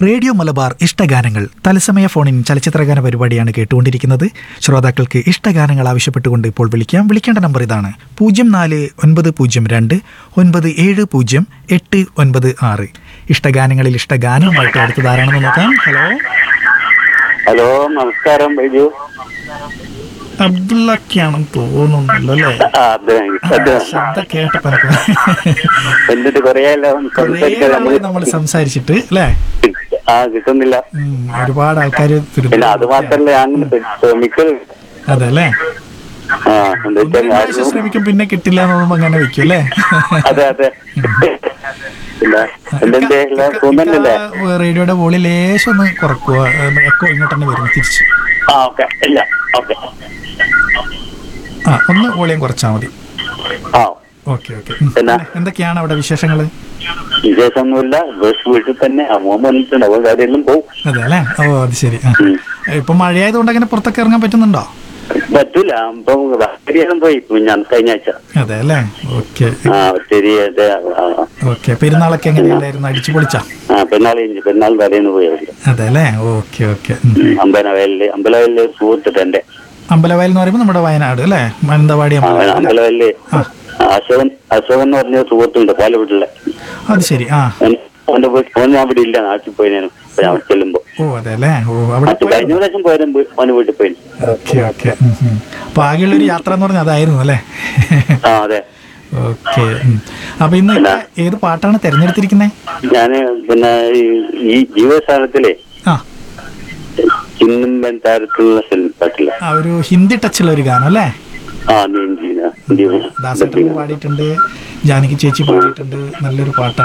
Radio Malabar ഇഷ്ടഗാനങ്ങൾ തത്സമയ ഫോണിൻ ചലച്ചിത്രഗാന പരിപാടിയാണ് കേട്ടുകൊണ്ടിരിക്കുന്നത് ശ്രോതാക്കൾക്ക് ഇഷ്ടഗാനങ്ങൾ ആവശ്യപ്പെട്ടുകൊണ്ട് ഇപ്പോൾ വിളിക്കാം വിളിക്കേണ്ട നമ്പർ ഇതാണ് പൂജ്യം നാല് ഒൻപത് പൂജ്യം രണ്ട് ഒൻപത് ഏഴ് പൂജ്യം എട്ട് ഒൻപത് ആറ് ഇഷ്ടഗാനങ്ങളിൽ ഇഷ്ടഗാനവുമായിട്ട് അടുത്ത് ധാരാളം നോക്കാം ഹലോ ഹലോ നമസ്കാരം ബൈജു അബ്ദുള്ളക്കാണെന്ന് തോന്നുന്നല്ലോ അല്ലേ ആ, അതെ അതെ ശബ്ദം കേട്ടപ്പോ എന്നിട്ട് കൊറേയല്ലോ സംസാരിക്കാൻ നമ്മള് നമ്മൾ സംസാരിച്ചിട്ട് അല്ലേ ആ കിട്ടുന്നില്ല ഉം, ഒരുപാട് ആൾക്കാർ പിന്നെ അത് മാത്രല്ല ഞാൻ ശ്രമിക്കൽ അതെ അല്ലേ ആ എന്താ ഒന്ന് രണ്ട് പ്രാവശ്യം വെച്ചാൽ ശ്രമിക്കും പിന്നെ കിട്ടില്ല എന്ന് തോന്നുമ്പോ അങ്ങനെ വെക്കും അല്ലേ അതെ അതെ പിന്നെ എന്തെന്റെ എല്ലാം തോന്നണ്ടല്ലേ ഇക്ക റേഡിയോയുടെ വോളി ലേശം ഒന്ന് കുറക്കുക എക്കോ ഇങ്ങോട്ട് തന്നെ വരുന്നു തിരിച്ച് ആ ഓക്കെ ഇല്ല ഓക്കെ ആ ഒന്ന് വോളിയം കുറച്ചാൽ മതി ആ ഓക്കെ ഓക്കെ പിന്നെ? എന്തൊക്കെയാണ് അവിടെ വിശേഷങ്ങൾ വിശേഷമൊന്നുമില്ല ബസ് വീട്ടിൽ തന്നെ അമ്മ വന്നിട്ടുണ്ട് അവ കാര്യമെല്ലാം പോകും അതെ അല്ലേ ഓ അത് ശരി ആ ഉം. ഇപ്പൊ മഴയായതുകൊണ്ട് അങ്ങനെ പുറത്തൊക്കെ ഇറങ്ങാൻ പറ്റുന്നുണ്ടോ പറ്റൂല ഇപ്പൊ ബാക്ടീരിയെല്ലാം പോയി ഞാൻ കഴിഞ്ഞ ആഴ്ച അതെ അല്ലേ ഓക്കെ ആ ശരി അതെ ആ, ഓക്കെ പെരുന്നാളൊക്കെ എങ്ങനെയുണ്ടായിരുന്നു അടിച്ചു പൊളിച്ചാ ആ പെരുന്നാൾ കഴിഞ്ഞ് പെരുന്നാൾ തലേന്ന് പോയി അവര് അതെ അല്ലേ ഓക്കെ ഓക്കെ അമ്പലവയലില് അമ്പലവയലില് സുഹൃത്തിട്ട് എന്റെ അമ്പലവയൽ എന്ന് പറയുമ്പോൾ നമ്മുടെ വയനാട് അല്ലേ മാനന്തവാടി ആ, അമ്പലവയൽ അല്ലേ? അമ്പലവയലില് ആ. അശോകൻ അശോകൻ എന്ന് പറഞ്ഞ സുഹൃത്തുണ്ട് പാലവീട്ടിലെ അത് ശരി ആ അവന്റെ വീട്ടിൽ ഓൻ ഞാൻ ഇവിടെ ഇല്ല നാട്ടിൽ പോയിനു ഇപ്പൊ ഞാൻ അവിടെ ചെല്ലുമ്പോ ഓ അതെ അല്ലേ ഓ അവിടെ മറ്റു കഴിഞ്ഞ പ്രാവശ്യം പോയാലും അവന്റെ വീട്ടിൽ പോയി ഓക്കെ ഓക്കെ അപ്പൊ ആകെയുള്ള ഒരു യാത്ര എന്ന് പറഞ്ഞാൽ അതായിരുന്നു അല്ലേ ആ അതെ ഓക്കെ അപ്പൊ ഇന്ന് ഇക്ക ഏത് പാട്ടാണ് തെരഞ്ഞെടുത്തിരിക്കുന്നത് ഞാന് പിന്നെ ഈ- ഈ ജീവസ്ഥാനത്തിലെ ആ ചിന്നും താരത്തിലുള്ള പാട്ടില്ല ആ ഒരു ഹിന്ദി ടച്ചുള്ള ഒരു ഗാനം അല്ലേ ആ നീ ദാസേട്ടൻ പാടിയിട്ടുണ്ട് ജാനകി ചേച്ചി പാടിയിട്ടുണ്ട് നല്ലൊരു പാട്ടാണ്